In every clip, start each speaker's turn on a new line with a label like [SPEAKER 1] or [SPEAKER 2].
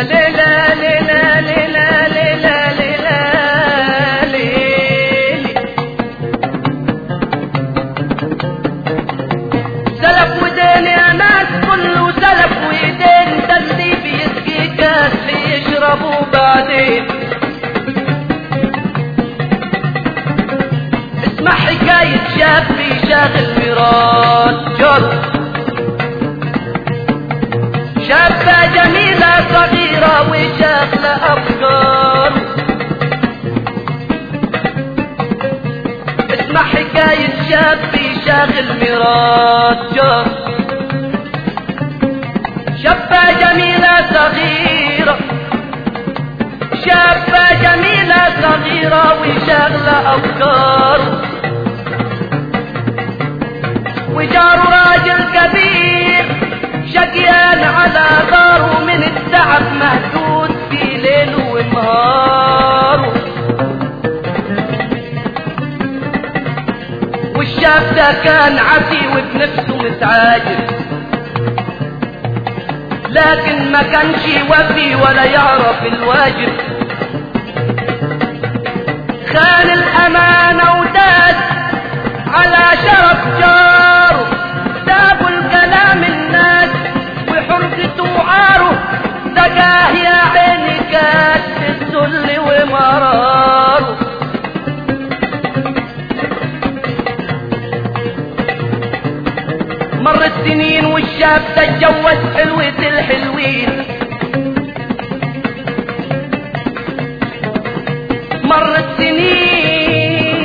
[SPEAKER 1] ليلى ليلى ليلى ليلى ليلى ليلى ليلى سلف ودين يا ناس كله سلف ودين ده اللي بيسقي كاس ليشربوا بعدين اسمع حكاية شاب في شاغل ميراث جر شابة جميلة صغيرة وشاغلة أفكار اسمع حكاية شاب في شاغل ميراث جار شابة جميلة صغيرة شابة جميلة صغيرة وشاغلة أفكار وجاره راجل كبير شقيان على داره من التعب مهدود في ليل ونهار والشاب ده كان عتي وبنفسه متعاجب لكن ما كانش وفي ولا يعرف الواجب خان الأمانة وداس على شرف جاره سابوا الكلام الناس وحرقته وعاره دقاه يا عيني كاس الذل ومراره مرت سنين والشاب ده اتجوز حلوة الحلوين مرت سنين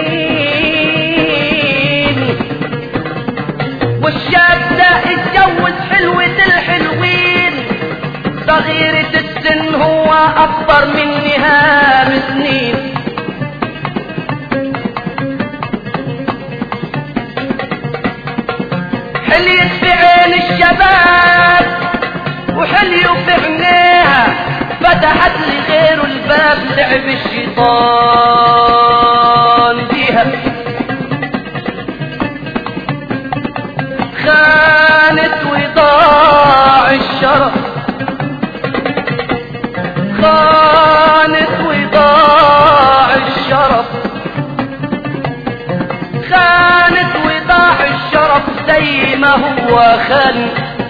[SPEAKER 1] والشاب ده اتجوز حلوة الحلوين صغيرة السن هو أكبر منها بسنين حليت في عين الشباب وحليوا في عينيها فتحت لي غير الباب لعب الشيطان بيها خانت وضاع الشرف خانت وضاع الشرف خانت وضاع الشرف زي ما هو خان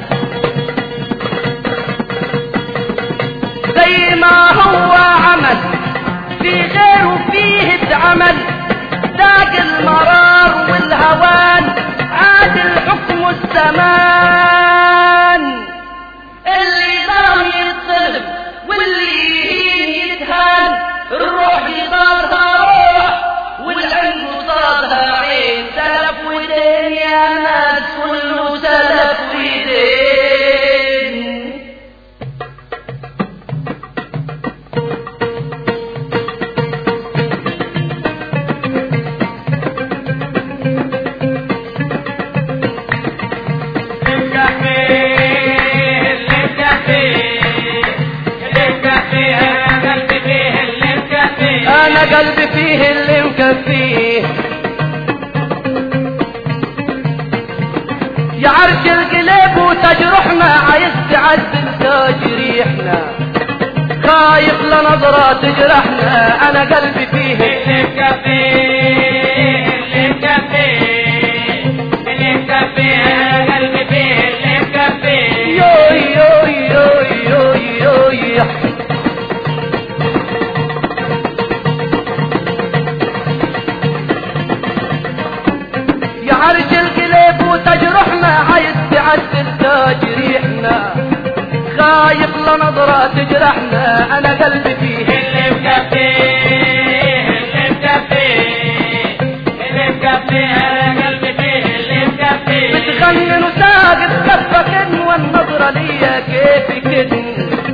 [SPEAKER 1] زي ما هو عمل في غيره فيه اتعمل ذاق المرار والهوان عاد الحكم الزمان اللي ضرب يتظلم واللي يهين يتهان الروح يضارها روح والعين قصادها عين سلف ودين يا ناس كله سلف ودين انا قلبي فيه اللي مكفيه يا عرش القلب وتجرحنا عايز تعدل تجريحنا خايف لنظرة تجرحنا انا قلبي فيه اللي مكفيه اللي مكفيه اللي مكفيه انا قلبي فيه اللي مكفيه يوي يوي يوي يوي يوي يا عرش القلب وتجرحنا عايز تعدل تجريحنا خايف لنظرة تجرحنا انا قلبي فيه اللي مكفيه اللي مكفيه اللي مكفيه انا قلبي فيه اللي مكفيه بتغنن وساقط كفك والنظرة ليا كيف كده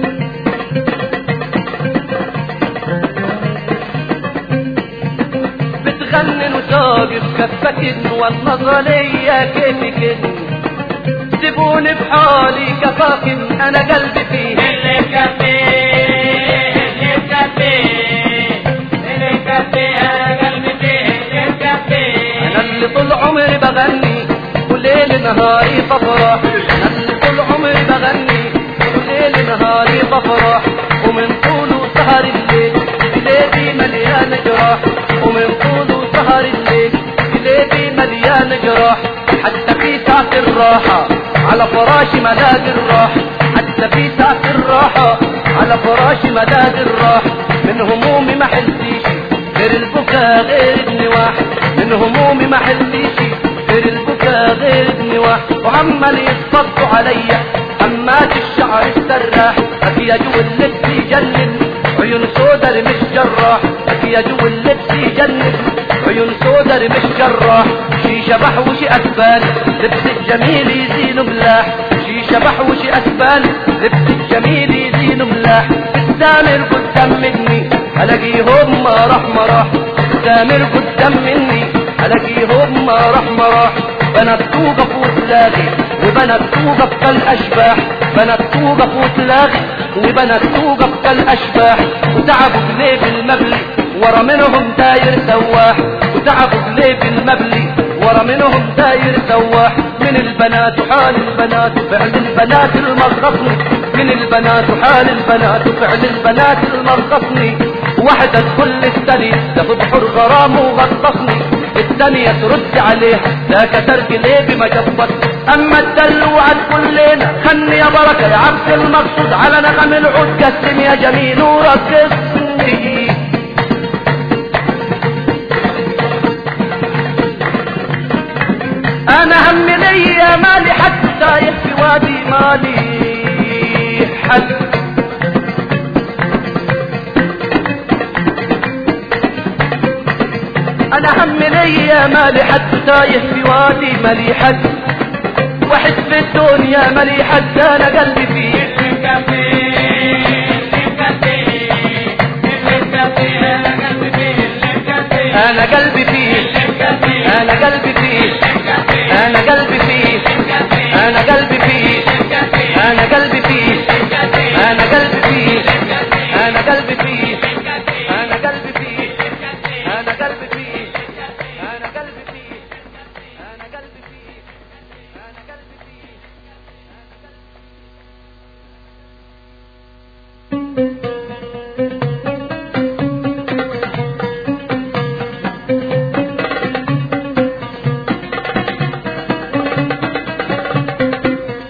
[SPEAKER 1] بتغنن وتوقف كفك والنظرة ليا كيف كده سيبوني بحالي كفاك انا قلبي فيه اللي مكفيه اللي مكفيه اللي مكفيه انا قلبي فيه اللي مكفيه انا اللي طول عمري بغني وليل نهاري بفرح انا اللي طول عمري بغني وليل نهاري بفرح راح ومن طوله سهر الليل جليبي مليان جراح حتى في ساعة الراحة على فراش ملاذ الراح حتى في ساعة الراحة على فراش ملاذ الراح من همومي ما حلتيش غير البكا غير ابن واحد من همومي ما حلتيش غير البكا غير ابن واحد وعمال يتصدوا عليا عمات الشعر السراح يا جو اللبس يجنن عيون سودا مش جراح يا جو اللبس يجنن عيون سودا مش جراح شي شبح وشي اسبان لبس الجميل يزين ملاح شي شبح وشي اسبان لبس الجميل يزين ملاح السامر قدام مني الاقيهم ما راح ما راح السامر قدام مني الاقيهم ما راح ما راح بنات توقف وتلاغي وبنات توقف كالاشباح بنات توقف وتلاغي وبنات توقف كالاشباح وتعبوا بليب المبلي ورا منهم داير سواح وتعبوا بليب المبلي ورا منهم داير سواح من البنات وحال البنات وفعل البنات المرقصني من البنات وحال البنات وفعل البنات المرقصني واحدة كل الثانية تفتح الغرام وغطسني الثانية ترد عليه لا كترك ليه بمجبط اما الدلوعة تقول لنا خني يا بركة يا عبد المقصود على نغم العود قسم يا جميل ورقصني انا هم ليا مالي حد تايه في وادي مالي حد انا هم ليا مالي حد تايه في وادي مالي حد واحد في الدنيا مالي حد انا قلبي فيه انا قلبي فيه انا قلبي فيه انا قلبي فيه انا قلبي فيه انا قلبي فيه انا قلبي فيه انا قلبي فيه انا قلبي فيه انا قلبي فيه انا قلبي فيه انا قلبي فيه انا قلبي فيه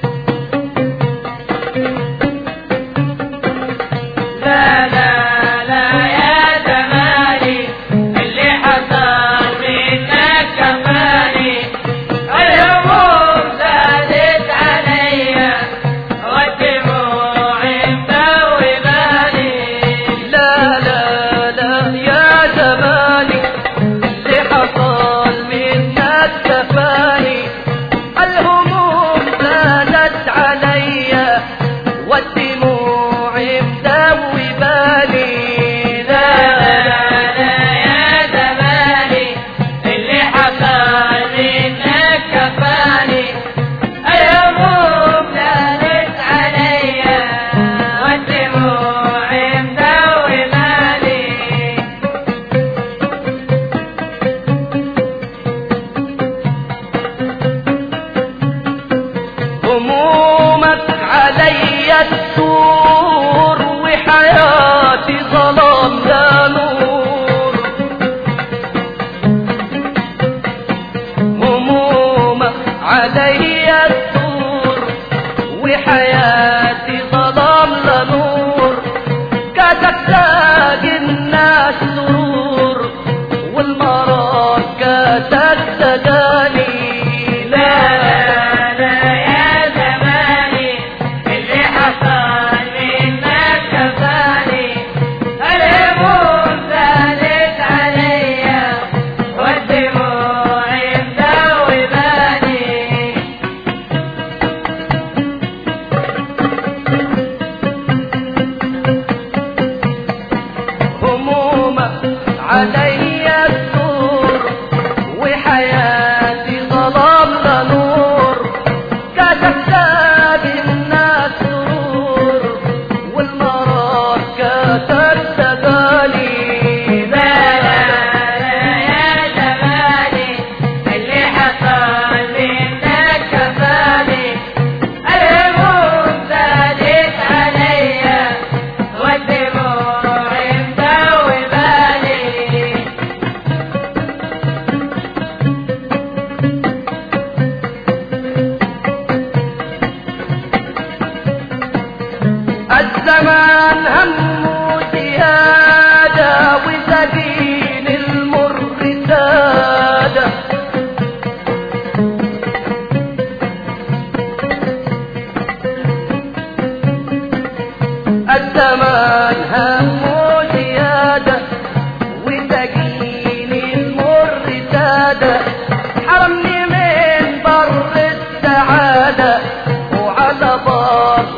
[SPEAKER 1] لا لا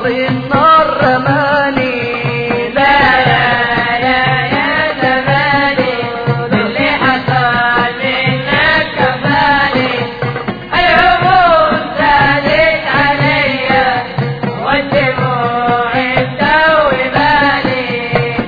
[SPEAKER 1] النار رماني لا
[SPEAKER 2] لا لا يا زماني اللي حصل منك كفاني الهموم زادت عليا والدموع مدوي بالي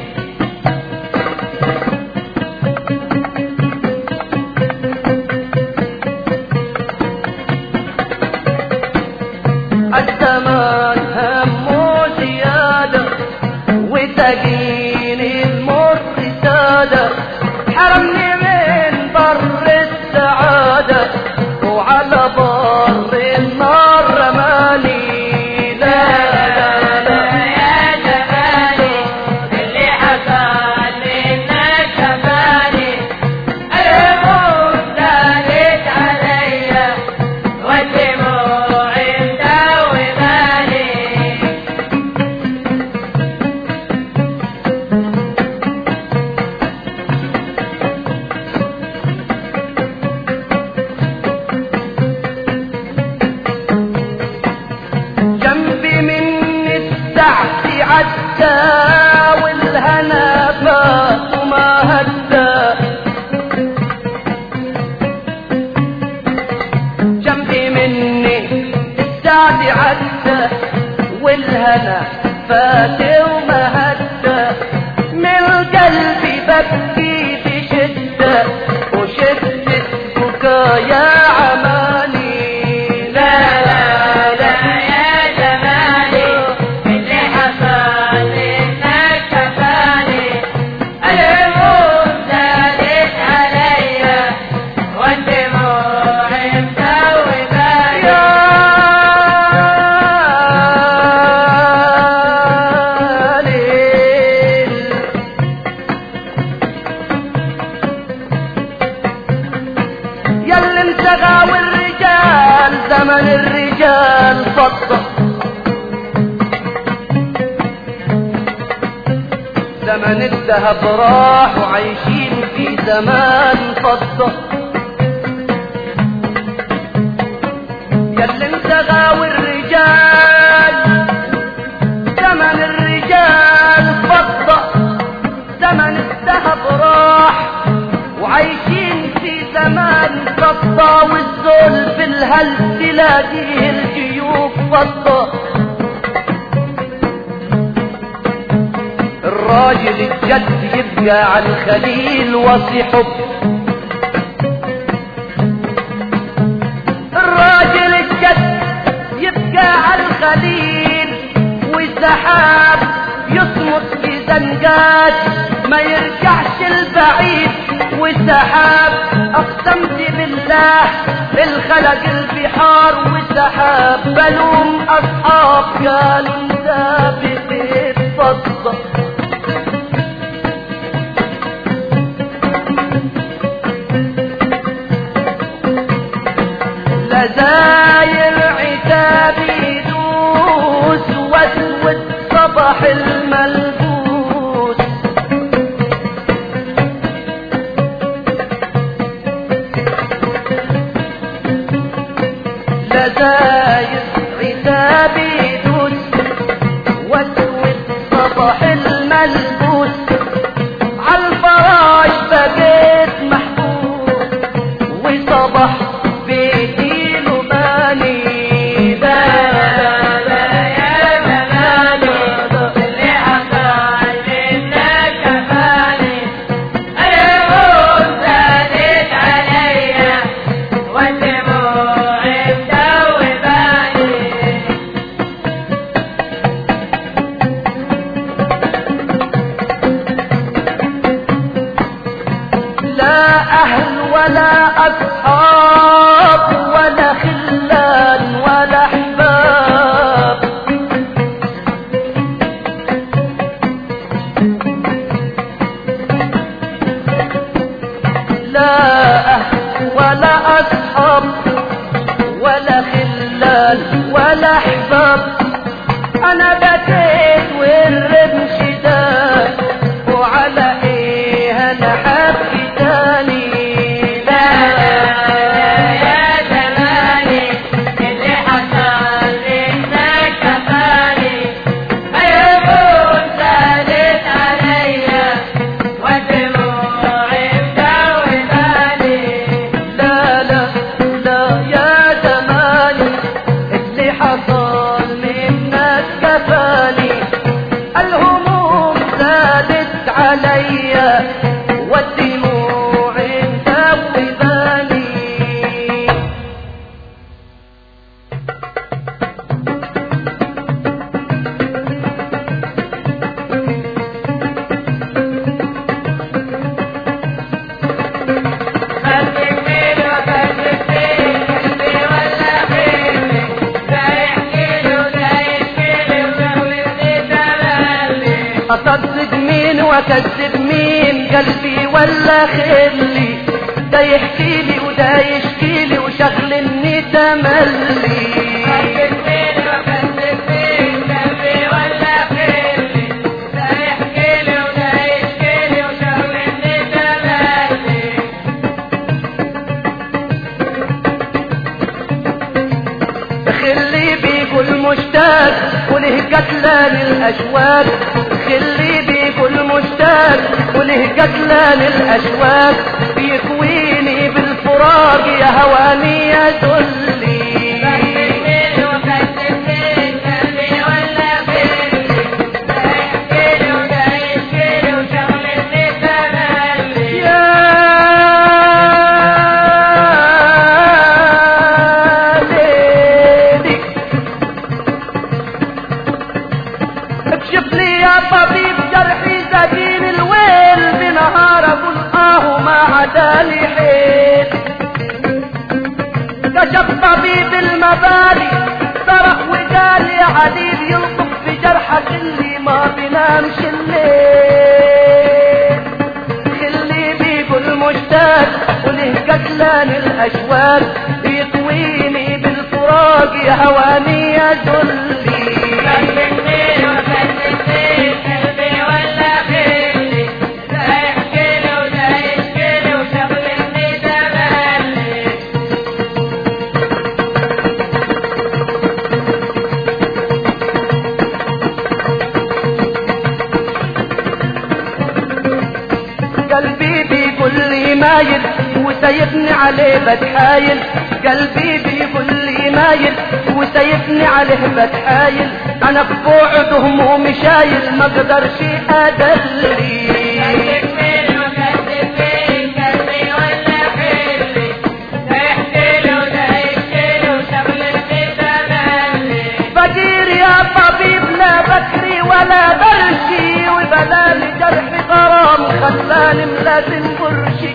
[SPEAKER 1] الزمان همه زيادة وتجين المر سادة حرمني من بر السعادة وعلى بر النار رماني لا لا لا
[SPEAKER 2] يا زماني اللي حصل منك كفاني الهموم زادت عليا والدموع مدوي بالي
[SPEAKER 1] جنبي من السعد عدى والهنا فات وما هدى جنبي مني السعد عدى والهنا فات وما هدى من القلب ببكي بشدة وشدة بكايا عماني لا لا لا
[SPEAKER 2] يا زماني اللي حصل منك كفاني الهموم زادت عليا والدموع مدوي بالي
[SPEAKER 1] يا ليل ياللي انتغى والرجال زمن الرجال فضة زمن الذهب راح وعايشين في زمان فضة ياللي انتغى والرجال زمن الرجال فضة زمن الذهب راح وعايشين في زمان فضة والذل في الهل تلاقيه الجيوب فضة الراجل الجد يبقى على الخليل وصي حب الراجل الجد يبقى على الخليل والسحاب يصمت في زنقات ما يرجعش البعيد والسحاب اقسمت بالله الخلق البحار والسحاب بلوم اصحاب قالوا انت بتتفضل لزاير عتابي دوس واسود صبح الملبوس لزاير عتابي دوس واسود صبح الملبوس عالفراش بقيت محبوس وصبح بيتي لباني لا لا لا
[SPEAKER 2] يا زماني اللي حصل منك كفاني الهموم زادت عليا والدموع مدوي بالي
[SPEAKER 1] لا أهل ولا أصحاب ولا خلان ولا أحباب لا أهل ولا أصحاب ولا خلان ولا أحباب أنا بكيت والرمش ده وعلى إيه أنا حبي تاني لا
[SPEAKER 2] يا
[SPEAKER 1] عليا والدموع مذوباني
[SPEAKER 2] خليك مين وخليك فين قلبي ولا خيلي ده يحكي لي وده يشكي لي وشغلتي تملي
[SPEAKER 1] اصدق مين واكذب مين قلبي ولا خلي ده يحكي لي وده يشكي لي وشغلني تملي
[SPEAKER 2] خليك مين وخليك فين قلبي ولا خيلي ده يحكي لي وده يشكي لي وشغلتي تملي
[SPEAKER 1] خلي بيقول مشتاق وله قتلان الاشواق خلي بيقول مشتاق وله قتلان الاشواق بيكويني بالفراق يا هواني يا ذلي
[SPEAKER 2] خليك مين وخليك فين قلبي ولا خيلي ده يحكي لي وده يشكي لي وشغلتي تملي
[SPEAKER 1] يا ليلي اكشف لي يا طبيب جرحي زبين الويل بنهار اقول اه ما عدالي حيل كشف طبيب المبالي صرخ وقال يا عليل يلطف في جرحك اللي ما بنامش الليل خلي بيقول مشتاق وله قتلان الاشواق بيطويني بالفراق يا هواني يا ذلي
[SPEAKER 2] خليك مين وخليك فين قلبي ولا خيلي ده يحكي لي وده يشكي لي وشغلتي تملي
[SPEAKER 1] قلبي بيقول لي مايل وسيبني عليه بتحايل قلبي بيقول لي مايل وسيبني عليه بتحايل انا في بعد همومي شايل ما اقدرش ادلي
[SPEAKER 2] خليك مين وخليك فين قلبي ولا خيلي ده يحكي لي وده يشكي لي وشغلتي تملي
[SPEAKER 1] فقير يا طبيب لا بكري ولا برشي وبلالي جرح غرام خلاني ملازم برشي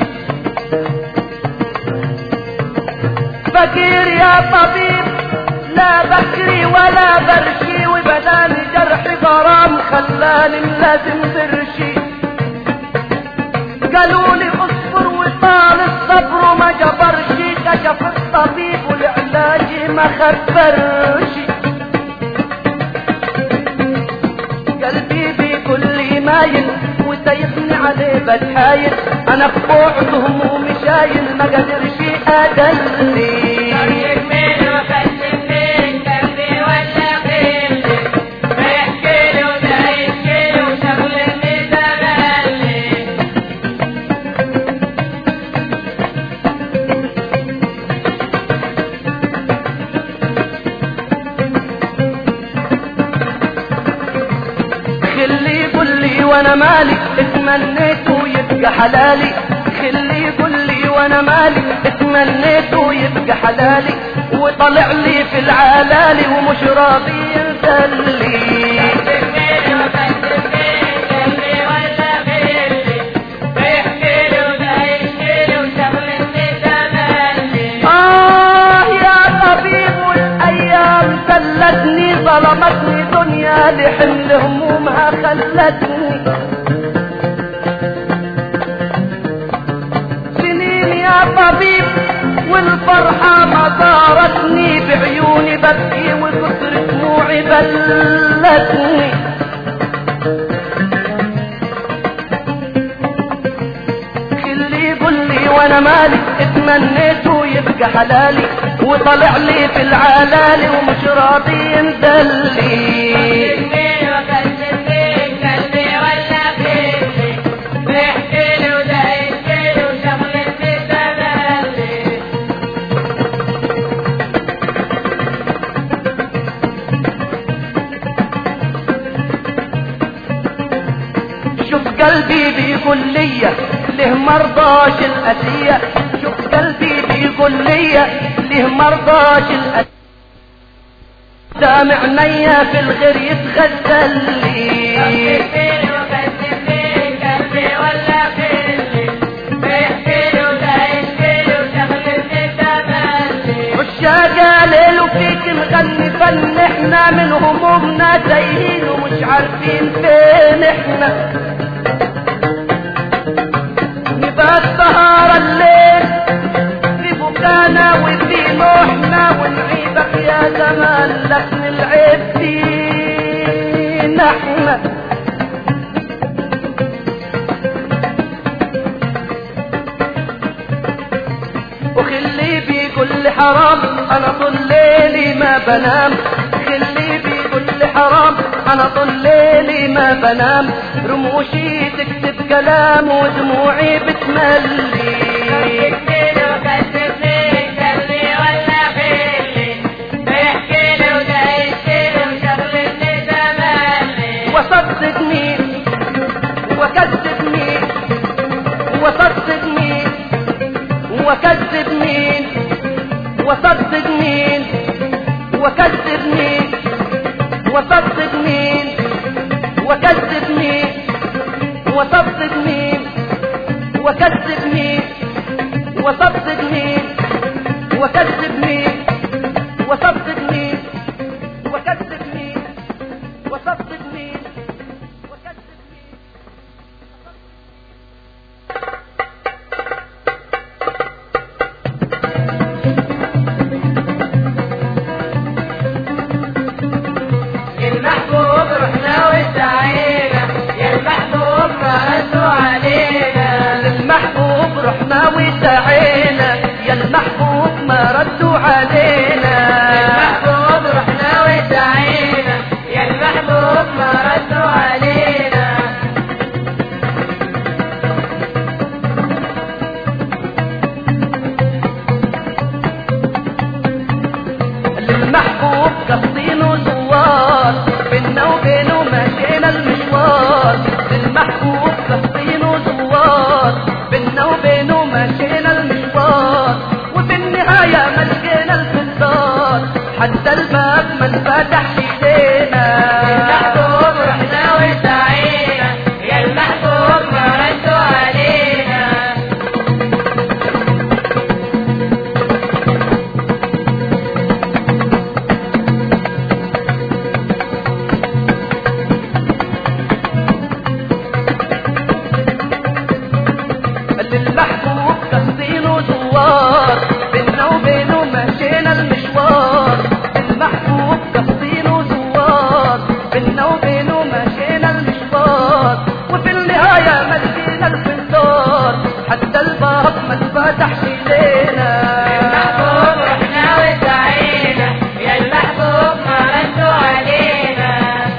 [SPEAKER 1] فقير يا طبيب لا بكري ولا برشي وبداني جرح غرام خلاني ملازم برشي قالوا لي اصبر وطال الصبر وما جبرش كشف الطبيب والعلاج ما خبرش قلبي بيقول لي مايل وسيبني عليه بتحايل انا في بعد همومي شايل ما قدرش ادلي
[SPEAKER 2] خليك مين وخليك فين قلبي ولا خيلي ده يحكي لي وده يشكي لي وشغلتي تملي
[SPEAKER 1] خلي يقول لي وانا مالي اتمنيته يبقى حلالي خلي يقول لي وانا مالي اتمنيته يبقى حلالي وطلع لي في العلالي ومش راضي ينزلي
[SPEAKER 2] خليك مين وخليك فين قلبي ولا خيلي ده يحكي لي وده يشكي لي وشغلتي تملي
[SPEAKER 1] آه يا طبيب الأيام سلتني ظلمتني دنيا لحمل همومها خلتني سنين يا طبيب والفرحة ما زارتني بعيوني ببكي وكسر دموعي بلتني اللي يقول لي وانا مالي اتمنيته يبقى حلالي وطلع لي في العلالي ومش راضي ينزلي
[SPEAKER 2] مين وخليك فين قلبي ولا خيلي ده يحكي لي وده يشكي لي وشغلتي تملي
[SPEAKER 1] شوف قلبي بيقول ليا ليه مرضاش الأسية شوف قلبي بيقول ليا ليه مرضاش الأسية دامع عينيا في الغير يتغزل لي
[SPEAKER 2] فين وكذب فين قلبي ولا خلي بيحكي له ده يشكي له شغلتني تملي
[SPEAKER 1] عشاق ليل وفيك نغني فن احنا من همومنا تايهين ومش عارفين فين احنا نبقى السهرة الليل في بكانا وفي نوحنا ونعيبك يا زمان لكن العيب فينا احنا وخلي بيقول لي حرام انا طول ليلي ما بنام خلي بيقول لي حرام انا طول ليلي ما بنام رموشي تكتب كلام ودموعي بتملي
[SPEAKER 2] فين وكذب فين قلبي ولا خلي بيحكي له ده يشكي له شغلتني تملي
[SPEAKER 1] وصدق مين وكذب مين وصدق مين وكذب مين وصدق مين وكذب مين وصدق مين وكذب مين وصدق مين وكذب مين وصدق مين وكذب مين وصدق مين وكذب مين وصدق مين وكذب مين
[SPEAKER 2] يا المحبوب رحنا وسعينا يا المحبوب ردوا علينا
[SPEAKER 1] للمحبوب رحنا وسعينا يا المحبوب ما ردوا علينا
[SPEAKER 2] المحبوب رحنا وسعينا يا المحبوب ما ردوا علينا
[SPEAKER 1] للمحبوب قصدين وزوار بينا وبينه ماشينا المشوار للمحبوب قصدين وزوار بينا وبينه ماشينا المشوار وفي النهاية ما لقينا الفطار حتى الباب ما انفتحش ايدينا
[SPEAKER 2] المحبوب رحنا وسعينا يا المحبوب ما ردوا علينا
[SPEAKER 1] للمحبوب قصدين وزوار بينا وبينه ماشينا المشوار للمحبوب قصدين وزوار بينا وبينه ماشينا المشوار وفي النهاية ما لقينا الفطار حتى الباب ما انفتحش لينا
[SPEAKER 2] المحبوب رحنا وسعينا يا المحبوب ما ردوا علينا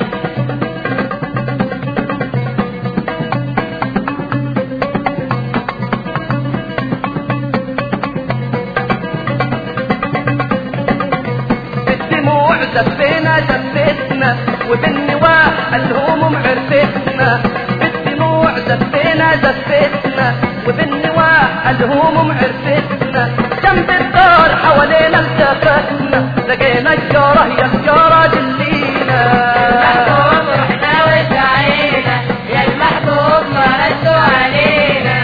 [SPEAKER 1] بالدموع زفينا زفتنا وبالنواح الهموم عرفتنا بالدموع زفينا زفتنا وبالنواح الهموم عرفتنا جنب الدار حوالينا التفتنا لقينا الجارة يا الجارة دلينا
[SPEAKER 2] المحبوب رحنا وسعينا يا المحبوب ما ردوا علينا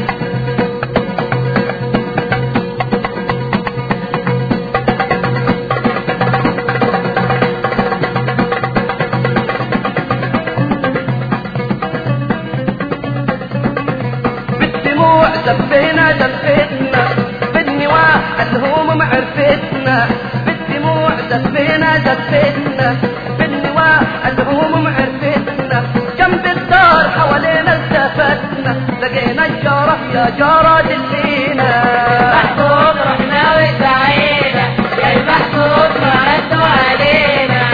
[SPEAKER 1] بالدموع زفينا زفتنا بالنواح الهموم عرفتنا بالدموع زفينا زفتنا بالنواح الهموم عرفتنا جنب الدار حوالينا التفتنا لقينا الجارة يا جارة دلينا
[SPEAKER 2] المحبوب رحنا وسعينا يا المحبوب ما ردوا علينا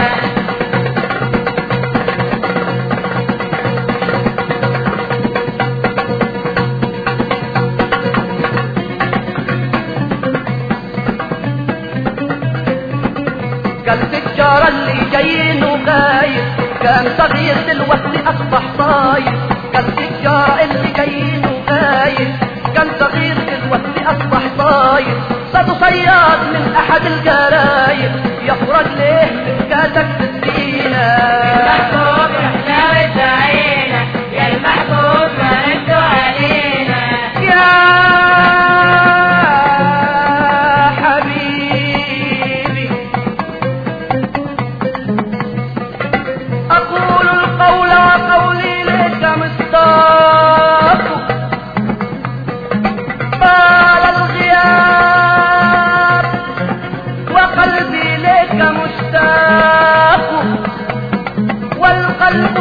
[SPEAKER 1] قلب الجارة اللي جايين وغايب كان صغير دلوقتي أصبح طايب قلب التجار اللي جايين وغايب كان صغير دلوقتي اصبح طاير صادوا صياد من احد الجرايب يخرج ليه من كاسك تسقينا
[SPEAKER 2] المحبوب رحنا وسعينا يا المحبوب مردوا علينا
[SPEAKER 1] يا حبيبي أقول القول وقولي لك مصداق طال الغياب وقلبي لك مشتاق والقلب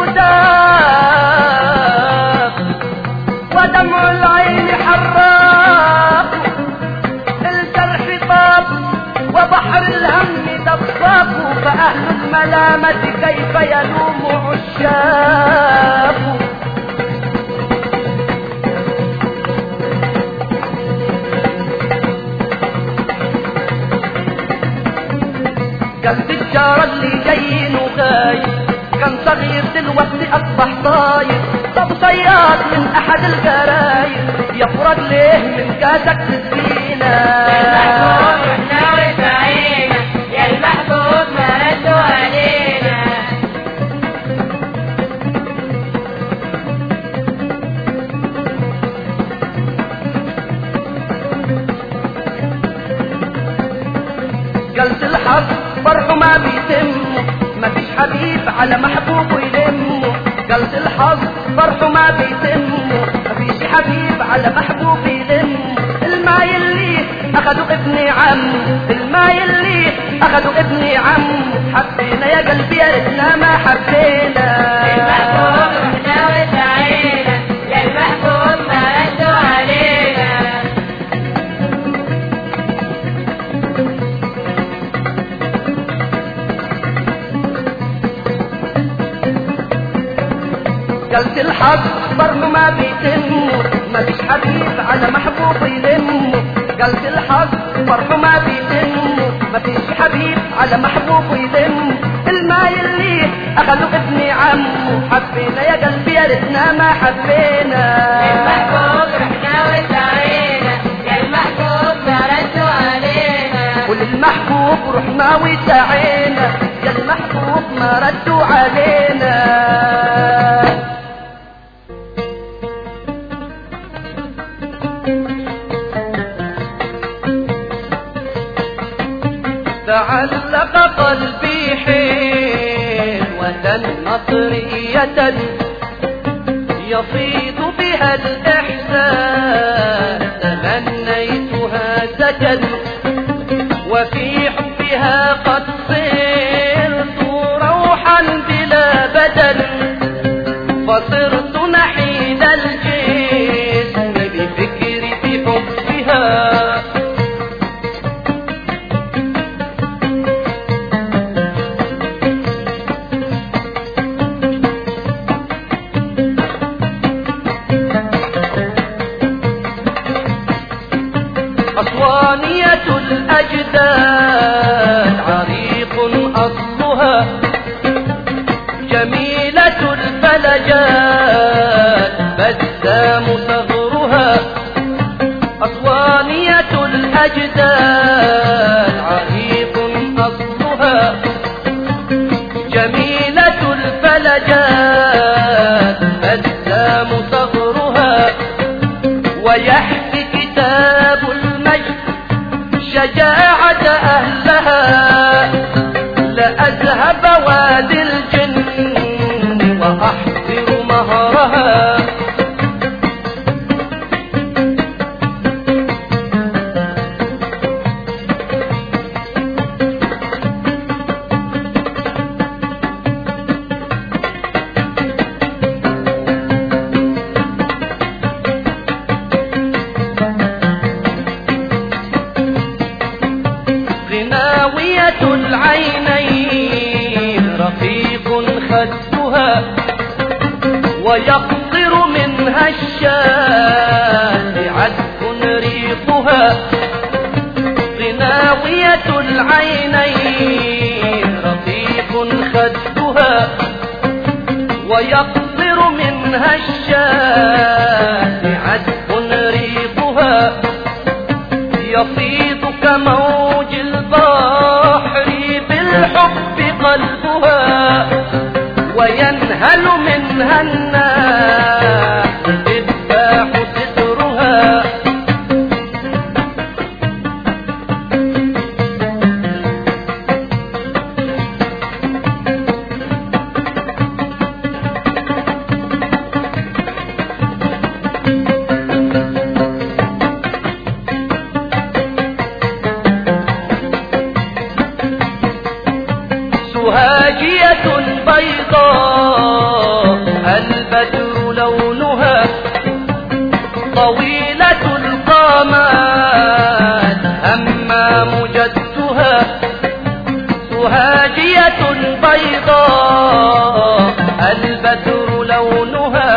[SPEAKER 1] داق ودمع العين حراق الجرح طاب وبحر الهم دفاق فأهل الملامة كيف يلوم عشاق قلب الجار اللي جايين وغايب كان صغير دلوقتي اصبح طاير طب صياد من احد الجرايب يفرج ليه من كاسك تسقينا
[SPEAKER 2] المحبوب رحنا وسعينا يا المحبوب مردوا علينا
[SPEAKER 1] جلس الحظ فرحه ما بيتم مفيش حبيب على محبوبه يلمه جلس الحظ فرحه ما بيتم مفيش حبيب على محبوبه يلمه الماي اللي اخدوا ابن عم الماي اللي اخدوا ابن عم حبينا يا قلبي يا ريتنا ما حبينا
[SPEAKER 2] المحبوب رحنا وسعينا يا المحبوب مردوا علينا
[SPEAKER 1] جلس الحظ برضه ما بيتم مفيش حبيب على محبوب يلم جلس الحظ برضه ما بيتم مفيش حبيب على محبوب يلم الماي اللي اخدوا ابن عمه حبينا يا قلبي يا ريتنا ما حبينا
[SPEAKER 2] المحبوب رحنا وسعينا يا المحبوب مردوا علينا
[SPEAKER 1] وللمحبوب رحنا وسعينا يا المحبوب ما ردوا علينا تعلق قلبي حلوة مصرية يفيض بها الإحساس تمنيتها سكن وفي حبها قد صرت روحا بلا بدن فصرت نحيد الجسم بفكري بحبها أسوانية الأجداد عريق أصلها جميلة الفلجات بسام ثغرها أسوانية الأجداد عريق أصلها جميلة الفلجات بسام ثغرها ويحكي كتاب المجد شجاعة أهلها لأذهب وادي الجن وأحضر مهرها غناوية العينين رقيق خدها ويقطر منها الشام عذب ريقها غناوية العينين رقيق خدها ويقطر منها الشام عذب ريقها يفيض كموج البحر بالحب قلبها وينهل منها الناس تذبح سترها سهاجية بيضاء البدر لونها طويلة القامات همام جدها سهاجية بيضاء البدر لونها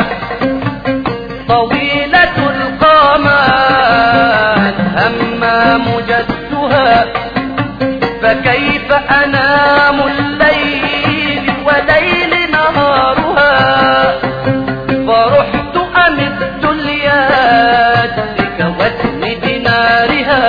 [SPEAKER 1] طويلة القامات همام جدها فكيف أنام الليل وليل نهارها فرحت أمد اليد كوزن دينارها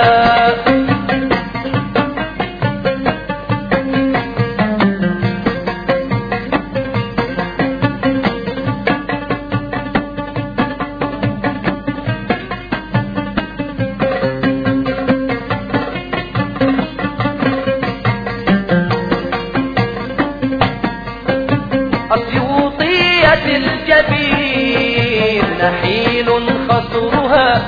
[SPEAKER 1] أسيوطية الجبين نحيل خصرها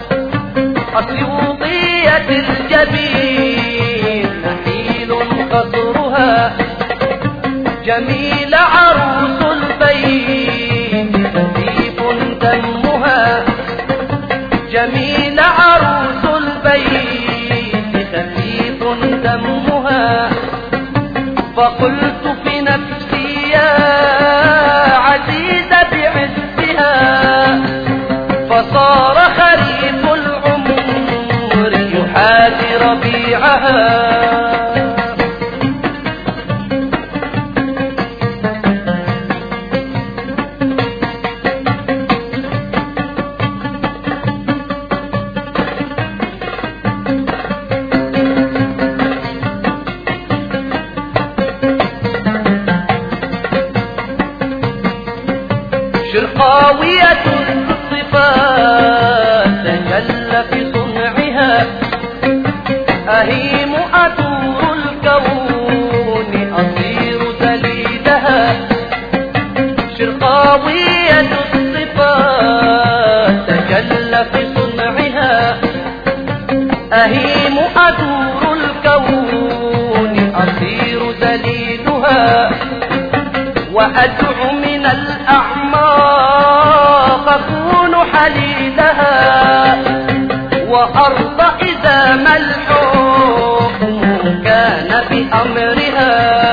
[SPEAKER 1] أسيوطية الجبين نحيل خصرها جميل عروس البيت خفيف دمها جميل عروس البيت خفيف دمها فقلت في نفسي يا عزيز بعزها فصار خريف العمر يحاذي ربيعها شرقاوية الصفات تجل في صنعها أهيم أدور الكون أصير دليلها شرقاوية الصفات تجل في صنعها أهيم أدور الكون أصير دليلها وأدعو من الأعماق أكون حليلها وأرضى إذا ما الحكم كان بأمرها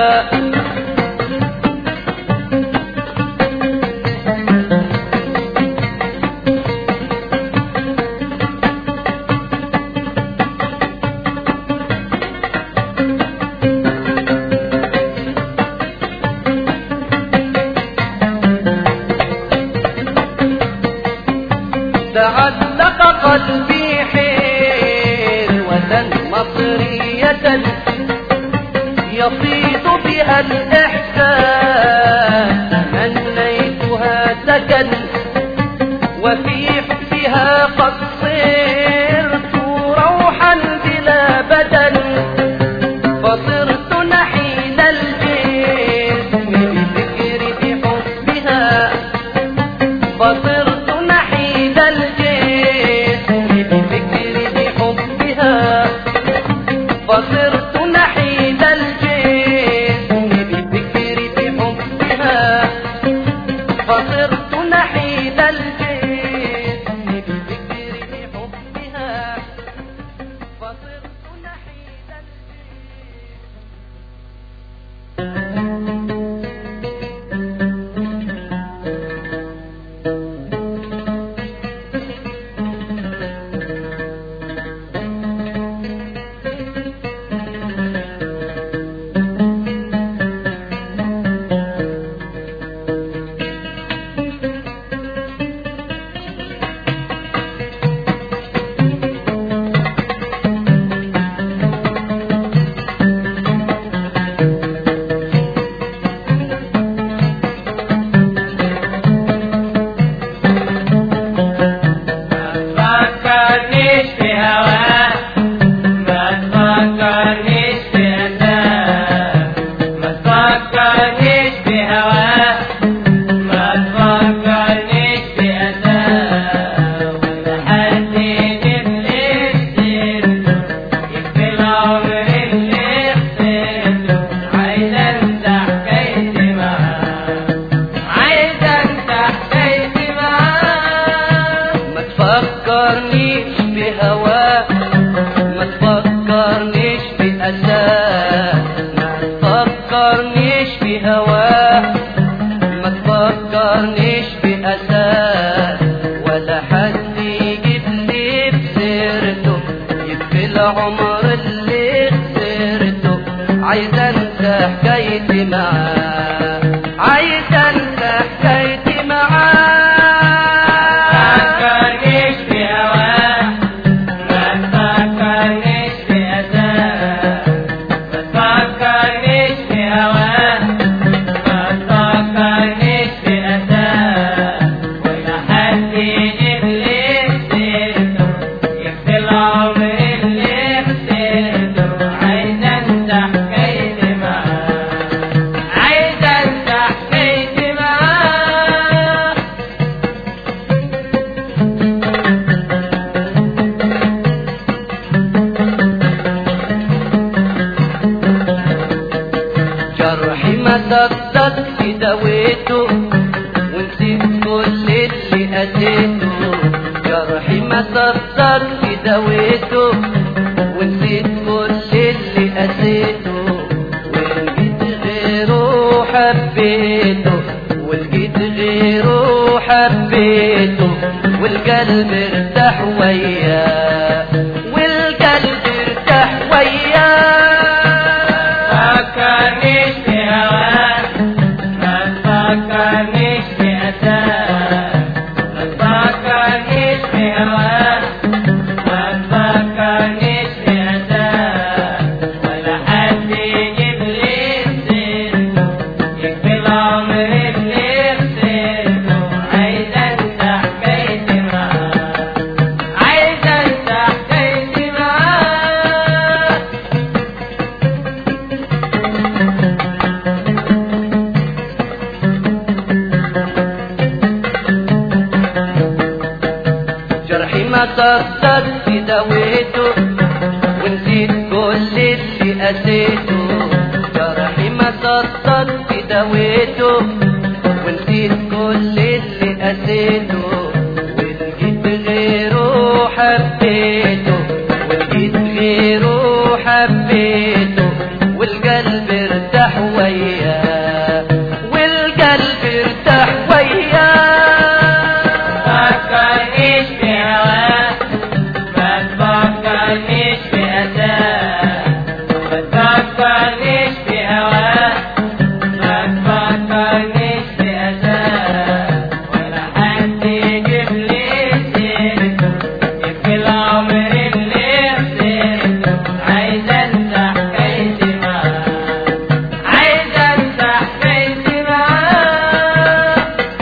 [SPEAKER 1] تعلق قلبي حلوة مصرية يفيض بها الإحساس تمنيتها سكن وفي حبها قد صرت روحا بلا بدن فصرت نحيل الجسم بفكر بحبها فصرت نحيد الجسم بفكر بحبها فصرت نحيد الجسم بفكر بحبها فصرت نحيد الجسم بفكر بحبها تفكرنيش بهواك ما تفكرنيش بأساك ما تفكرنيش بهواك ما تفكرنيش بأساك ولا حد يجيب لي بسيرته يكفي العمر اللي خسرته عايز انسى حكايتي معاه عايز انسى حكايتي معاه
[SPEAKER 2] تفكرنيش بهواك ما تفكرنيش بأساك ما تفكرنيش بهواك ما تفكرنيش بأساك ولا حد يجيب لي سيرته يكفي العمر اللي خسرته عايز انسى حكايتي معاه عايز انسى حكايتي معاه
[SPEAKER 1] جرحي ما صدقت دويته ونسيت كل اللي أذيته جرحي ما صدقت دويته ونسيت كل اللي أذيته ولقيت غيره حبيته ولقيت غيره حبيته والقلب ارتاح وياه والقلب ارتاح وياه
[SPEAKER 2] تفكرنيش بهواك ما تفكرنيش بأساك ما تفكرنيش بهواك ما تفكرنيش بأساك ولا حد يجيب لي سيرته يكفي العمر اللي خسرته عايز انسى حكايتي معاه عايز انسى حكايتي معاه
[SPEAKER 1] جرحي ما صدقت دويته ونسيت كل اللي أذيته جرحي ما صدقت دويته ونسيت كل اللي أذيته ولقيت غيره حبيته ولقيت غيره حبيته والقلب ارتاح وياه والقلب ارتاح وياه
[SPEAKER 2] تفكرنيش بهواك ما تفكرنيش بأساك ما تفكرنيش بهواك ما تفكرنيش بأساك ولا حد يجيب لي سيرته يبكي العمر اللي خسرته عايز انسى حكايتي معاه عايز انسى حكايتي معاه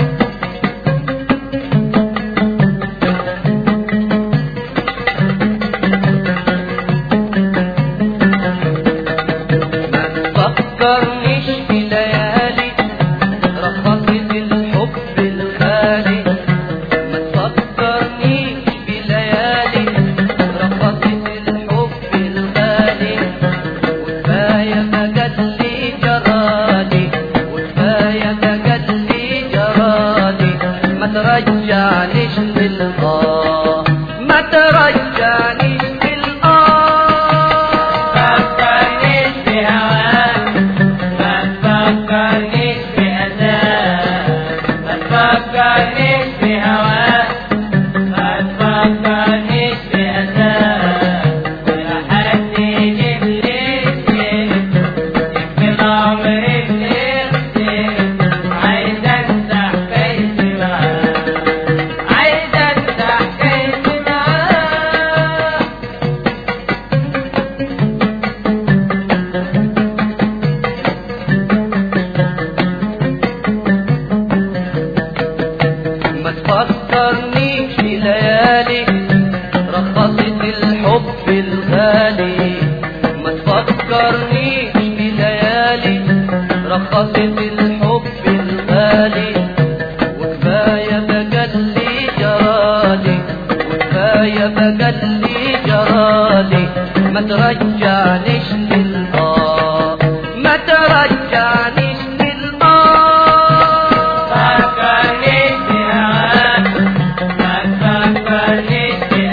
[SPEAKER 1] ما تفكرنيش بليالي رخصت الحب الغالي ما تفكرنيش بليالي رخصت الحب الغالي وكفاية بقلي جرالي وكفاية بقلي جرالي ما ترجعنيش للآه ما ترجعنيش للآه
[SPEAKER 2] تفكرنيش بهواك ما تفكرنيش بأساك ما تفكرنيش بهواك ما تفكرنيش بأساك ولا حد يجيب لي سيرته يكفي العمر اللي خسرته عايز انسى حكايتي معاه عايز انسى حكايتي معاه
[SPEAKER 1] ما تفكرنيش بليالي رخصت الحب الغالي ما تفكرنيش بليالي رخصت الحب الغالي وكفاية بقلي جرالي وكفاية بقلي جرالي ما ترجعنيش للآه ما ترجعنيش للآه
[SPEAKER 2] تفكرنيش بهواك ما تفكرنيش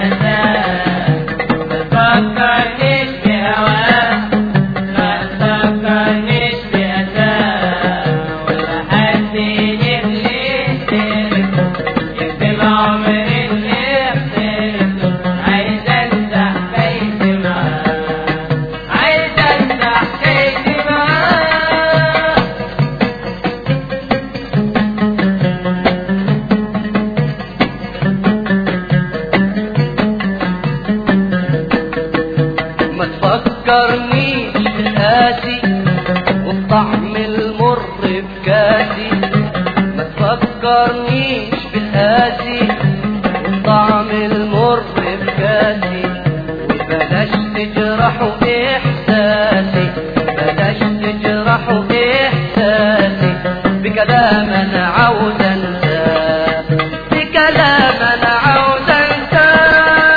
[SPEAKER 2] العمر اللي خسرته عايز انسى حكايتي معاه عايز انسى حكايتي معاه
[SPEAKER 1] ما تفكرنيش بالقاسي وبطعم المر بكاسي ما تفكرنيش بالقاسي وبطعم المر بكاسي وبلاش تجرحوا احساسي بلاش تجرحوا احساسي بكلام انا عاوز انساه بكلام انا عاوز انساه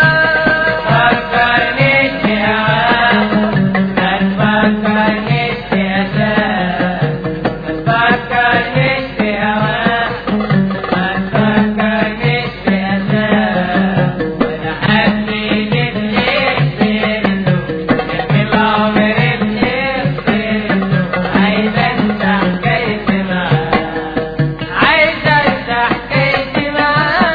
[SPEAKER 2] فكرنيش بهواك ما تفكرنيش بأساك ما تفكرنيش بهواك ما تفكرنيش بأساك وأنا حبيت اللي خسرته في العمر اللي خسرته عايز أنسى حكايتي معاك عايز أنسى حكايتي معاك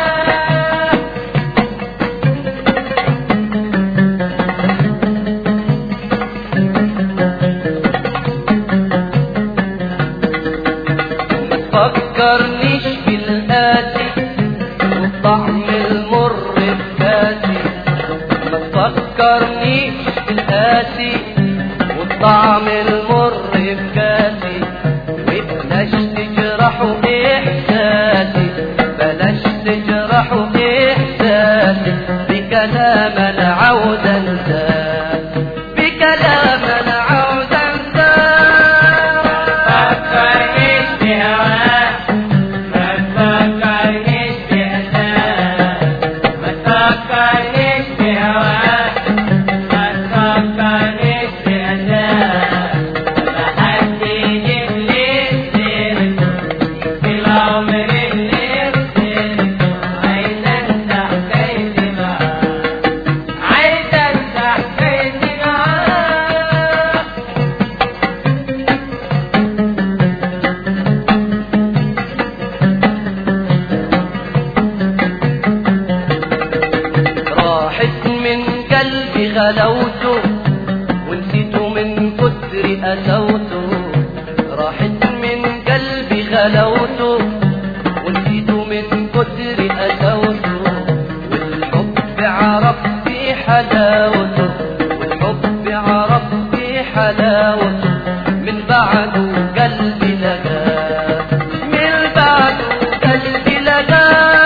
[SPEAKER 1] ما تفكرنيش بالقاسي والطعم المر بكاسي ما تفكرنيش بالقاسي والطعم المر بكاسي وبلاش تجرحوا احساسي بلاش تجرحوا احساسي بكلام انا عاوز انساه بكلام انا عاوز انساه
[SPEAKER 2] فكرنيش بهواك ما تفكرنيش بأساك ما تفكرنيش بهواك ما تفكرنيش بأساك لحد اللي خسرته في العمر اللي خسرته عايز انسى حكايتي معاك عايز انسى حكايتي معاك
[SPEAKER 1] راحت من قلبي غلوته ونسيته من كتر أسوته راحت من قلبي غلوته ونسيته من كتر أسوته والحب عرف في حلاوته والحب عرف في حلاوته من بعده قلبي لقاه من بعده قلبي لقاه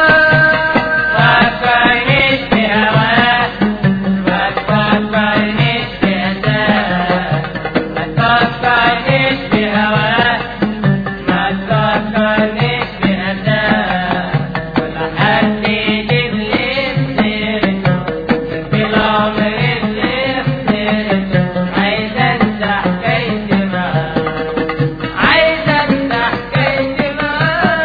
[SPEAKER 2] فكرنيش بهواك ما تفكرنيش بأساك ما تفكرنيش بهواك ما تفكرنيش بأساك ولا حد يجيب لي سيرته في العمر اللي خسرته عايز انسى حكايتي معاك عايز انسى حكايتي معاك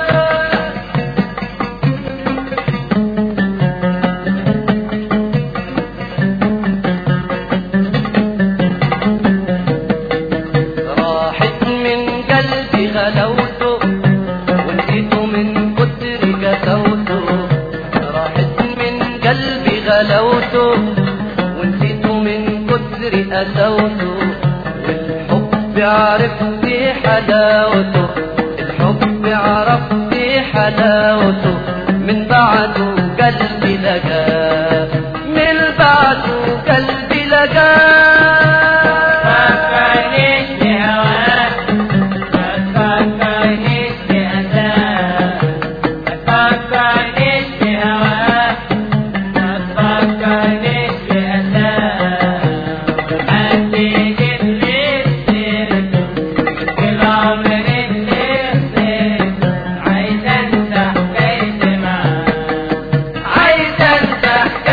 [SPEAKER 1] راحت من قلبي غلوته ونسيته من كتر كسوته راحت من قلبي غلوته ونسيته من كتر أسوته والحب عرفت حلاوته الحب عرفت حلاوته من بعده قلبي لقاه من بعده قلبي لقاه
[SPEAKER 2] فكرنيش بهواك ما تفكرنيش بأساك ما تفكرنيش بهواك ما تفكرنيش بأساك حد يجيب لي سيرته في العمر اللي خسرته عايز انسى حكايتي معاك عايز انسى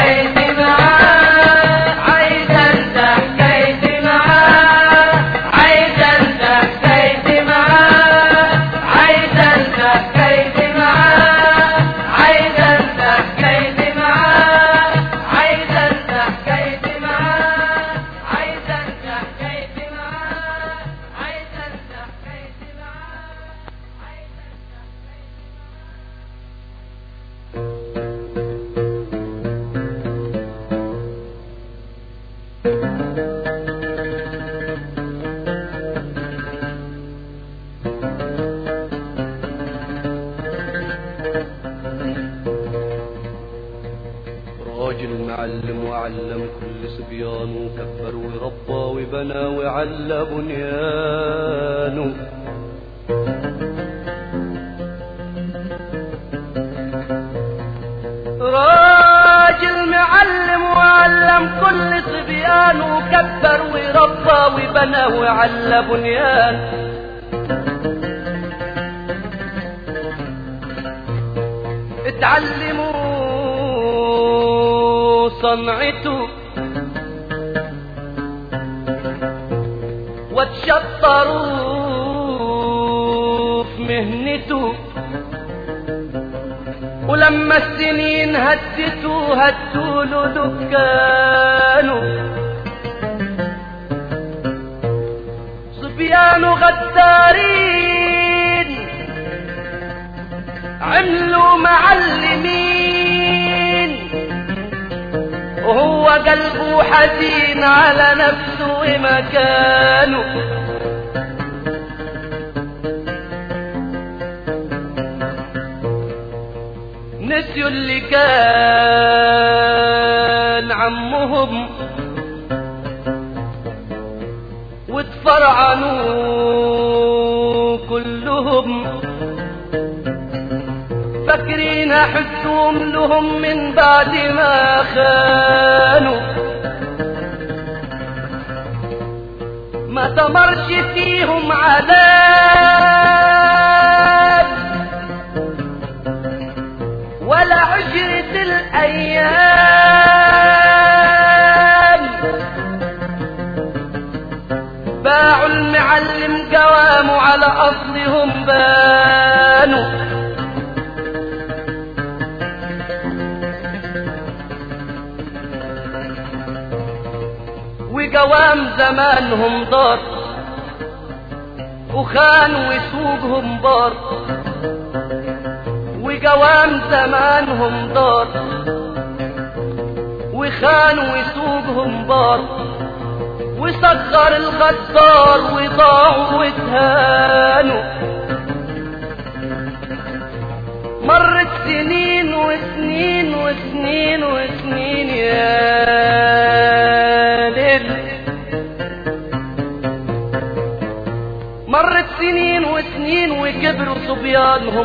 [SPEAKER 1] راجل معلم وعلم كل صبيان وكبر وربى وبنى وعلى بنيانه راجل معلم وعلم كل صبيان وكبر وربى وبنى وعلى بنيان اتعلموا صنعته وتشطروا في مهنته ولما السنين هدتوا هدوا له دكانه صبيان غدارين عملوا معلمين وهو قلبه حزين على نفسه ومكانه نسيوا اللي كان عمهم وتفرعنوا كلهم فاكرين حسهم لهم من بعد ما خانوا ما تمرش فيهم عذاب ولا عجرة الأيام باعوا المعلم قواموا على أصلهم بانوا وقوام زمانهم دار وخانوا وسوقهم بار وقوام زمانهم دار وخانوا وسوقهم بار وصغر الغدار وضاعوا واتهانوا مرت سنين وسنين وسنين وسنين يا ليل مرت سنين وسنين وكبروا صبيانهم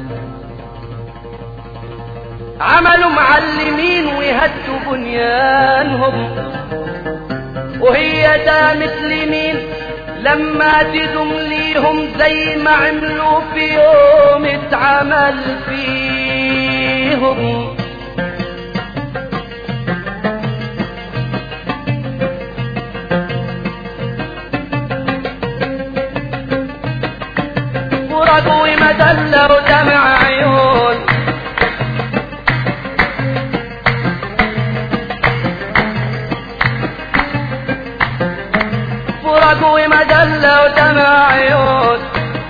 [SPEAKER 1] عملوا معلمين وهدوا بنيانهم وهي دامت لمين لما تدم ليهم زي ما عملوا في يوم اتعمل فيهم ورقوا مدلة ودمع عيون فرق ومدلة ودمع عيون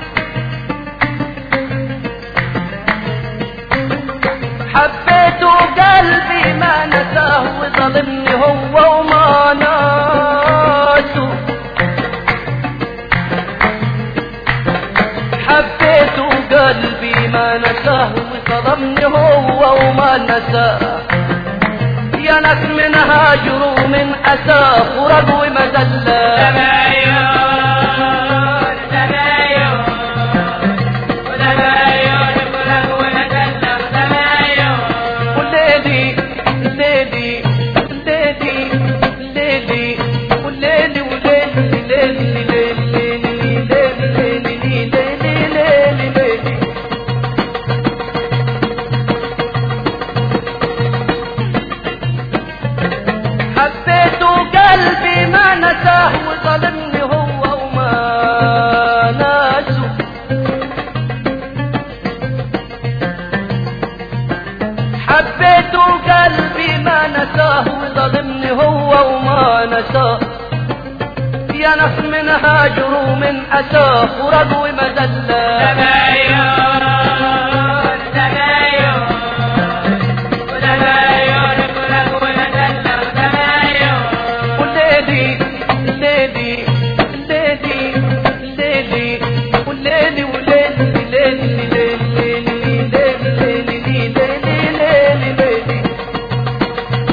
[SPEAKER 1] حبيته قلبي ما نساه وظلمني هو وما ناسه حبيته قلبي ما نساه وظلمني هو وما نساه يا ناس من هاجر ومن أسى فرق ومدلة
[SPEAKER 2] تباين تباين وتباين فرق ومدلة تباين
[SPEAKER 1] والليلي الليلي الليلي الليلي والليلي والليلي ليلي ليلي ليلي ليلي ليلي ليلي حبيته قلبي ما نساه وظلمني هو وما ناسه حبيته قلبي ما نساه وظلمني هو وما نساه يا ناس من هاجر ومن أساه فرق ومدلة
[SPEAKER 2] تباين تباين وتباين فرق ومدلة تباين
[SPEAKER 1] والليلي الليلي الليلي الليلي والليلي والليلي ليلي ليلي ليلي ليلي ليلي ليلي ليلي ليلي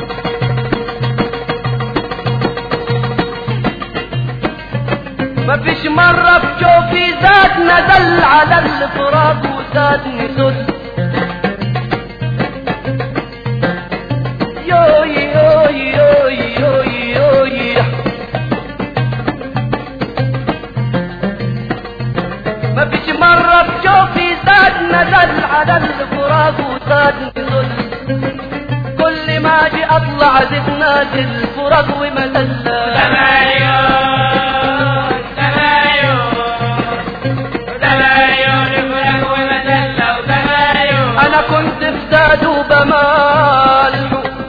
[SPEAKER 1] مرة بشوفي زاد نزل على الفراق وزادني سد يوي يوي يوي يوي يوي ما فيش مرة بشوفي زاد نزل على الفراق وزادني سد كل ما اجي اطلع زد نازل فراق ومدلة
[SPEAKER 2] تمايون تمايون تمايون فرق ومدلة وتمايون
[SPEAKER 1] انا كنت في زاد وبمال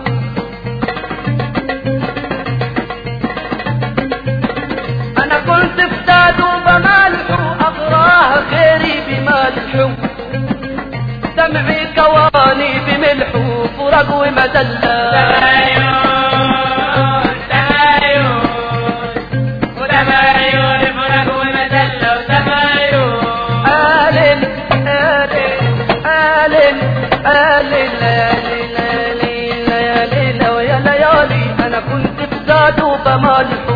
[SPEAKER 1] انا كنت في زاد وبمالح اغراه غيري بمالح دمعي كواني بملح فرق ومدلة
[SPEAKER 2] تمايون تمايون وتمايون فرق ومدلة وتمايون
[SPEAKER 1] آلن آلن آلن آلن ليالي ليالي ليالي ويا ليالي أنا كنت في زاد وبمالح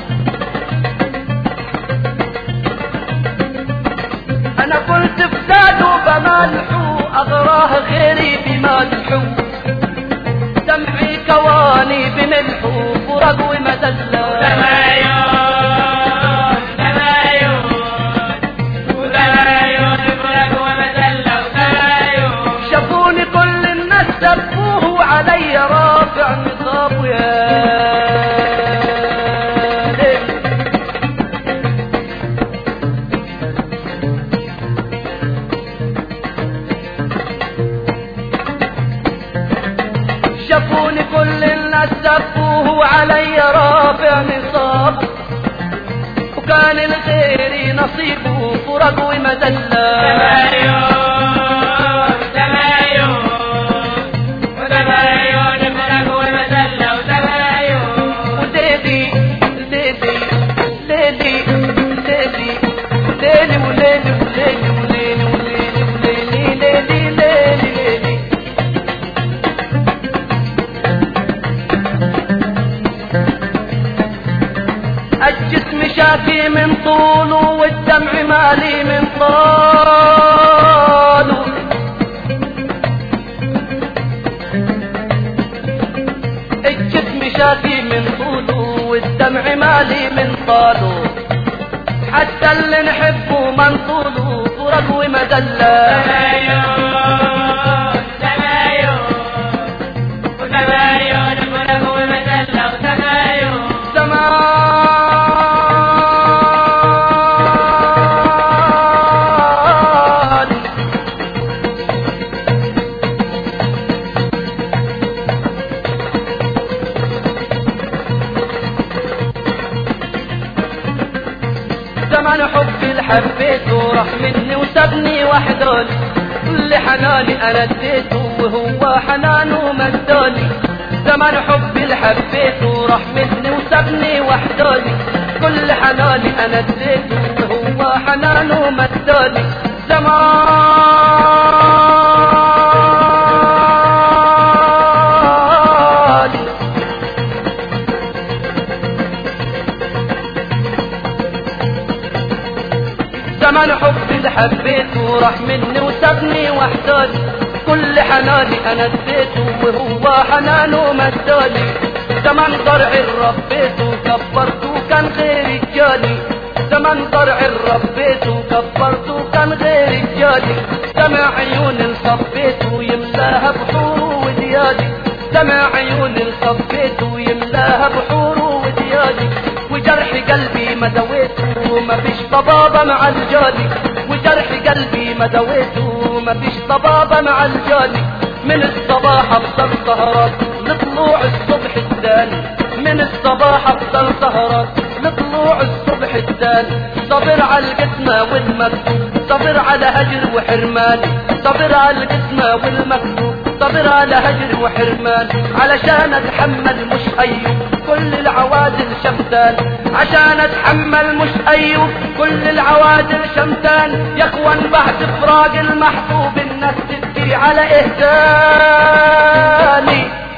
[SPEAKER 1] أنا كنت في زاد وبمالح أغراه غيري بمالح دمعي كواني بملح فرق ومدلة
[SPEAKER 2] تمايون تمايون وتمايون فرق ومدلة وتمايون
[SPEAKER 1] شافوني كل الناس سبوه علي رافع نصاب يا ليل شافوني كل الناس سبوه علي رافع نصاب وكان الغير نصيبه فرق ومدلة
[SPEAKER 2] تمايون تمايون وتمايون فرق ومدلة وتمايون
[SPEAKER 1] وليلي ليلي ليلي ليلي ليلي وليلي وليلي وليلي وليلي وليلي ليلي ليلي ليلي الجسم شافي من طوله والدمع مالي من طاله الجسم شافي من طوله والدمع مالي من طاله حتى اللي نحبه منطوله فرق ومدلة
[SPEAKER 2] تمايون تمايون وتمايون فرق ومدلة وتمايون
[SPEAKER 1] زمان زمان حبي اللي حبيته راح مني وسابني وحداني كل حناني انا اديته وهو حنانه مداني زمان حبي اللي حبيته راح مني وسابني وحداني كل حناني انا اديته وهو حنانه مداني زمان زمان حبي اللي حبيته راح مني وسابني وحداني كل حناني انا اديته وهو حنانه مداني زمان ضرعي ربيته كبرته كان غير رجالي زمان ضرعي ربيته كبرته كان غير رجالي سمع عيوني صفيته يملاها بحوره وديالي سمع عيوني صفيته يملاها بحوره وديالي وجرح قلبي ما دويته ما فيش طبابة مع الجالي وجرح قلبي ما دويته ما فيش طبابة مع الجالي من الصباح افضل سهرات لطلوع الصبح الثاني من الصباح افضل سهرات لطلوع الصبح الثاني صبر على القسمة والمكتوب صبر على هجر وحرمان صبر على القسمة والمكتوب صبر على هجر وحرمان علشان اتحمل مش ايوب كل العوادل شمتان عشان اتحمل مش ايوب كل العوادل شمتان يكون بعد فراق المحبوب الناس تبكي على اهداني